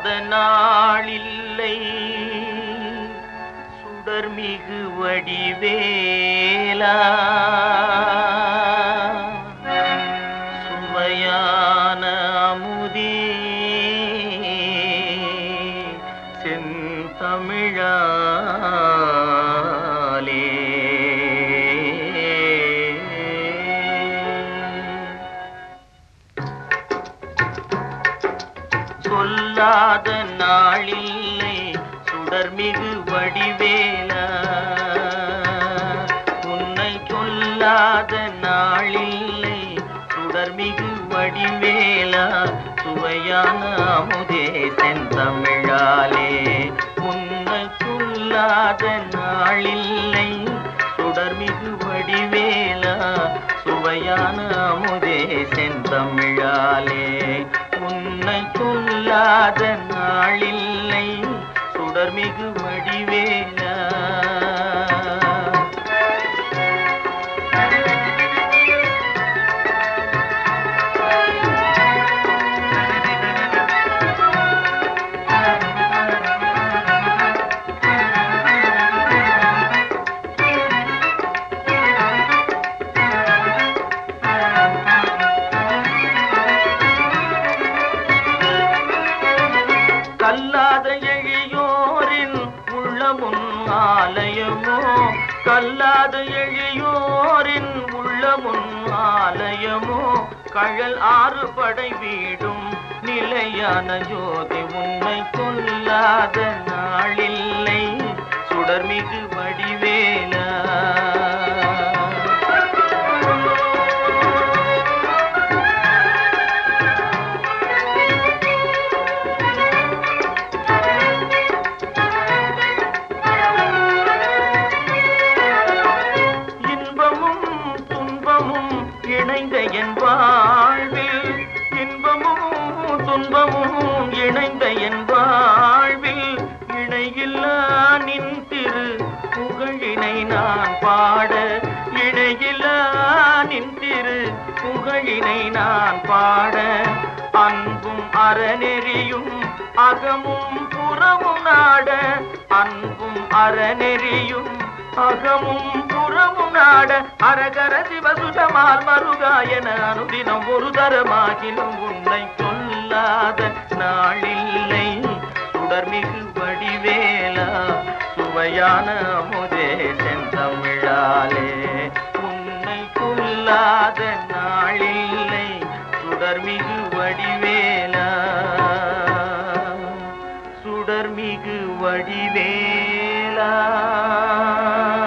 சொல்லாத நாளில்லை சுடர்மிகு வடிவேலா சுவையான அமுதே செந்தமிழாலே சொல்லாத நாளில்லை சுடர்மிகு வடிவேலா உன்னை சொல்லாத நாளில்லை சுடர்மிகு வடிவேலா சுவையான அமுதே செந்தமிழாலே உன்னை சொல்லாத நாளில்லை சுடர்மிகு வடிவேலா சுவையான அமுதே செந்தமிழாலே உன்னை சொல்லாத நாளில்லை சுடர்மிகு வடிவேலா கல்லாத எழியோரின் உள்ளமுன் ஆலயமோ கல்லாத எழியோரின் உள்ளமுன் ஆலயமோ கழல் ஆறு படை வீடும் நிலையான ஜோதி உன்னை கொல்லாத நாளில்லை சுடர்மிகு வடிவேலா இன்பமும் துன்பமும் இணைந்த என் வாழ்வில் இன்பமும் துன்பமும் இணைந்த என் வாழ்வில் இணையில்லா நின் திரு புகழினை நான் பாட இணையில்லா நின் திரு புகழினை நான் பாட அன்பும் அறநெறியும் அகமும் புறமும் நாட அன்பும் அறநெறியும் அகமும் புறமும் நாட அரகர சிவசுதமால் மருகாயன அனுதினம் ஒரு தரமாகிலும் உன்னை கொல்லாத நாளில்லை சுடர்மிகு வடிவேலா சுவையான அமுதே செந்தமிழாலே உன்னை கொல்லாத நாளில்லை சுடர்மிகு வடிவேலா சுடர்மிகு வடிவேலா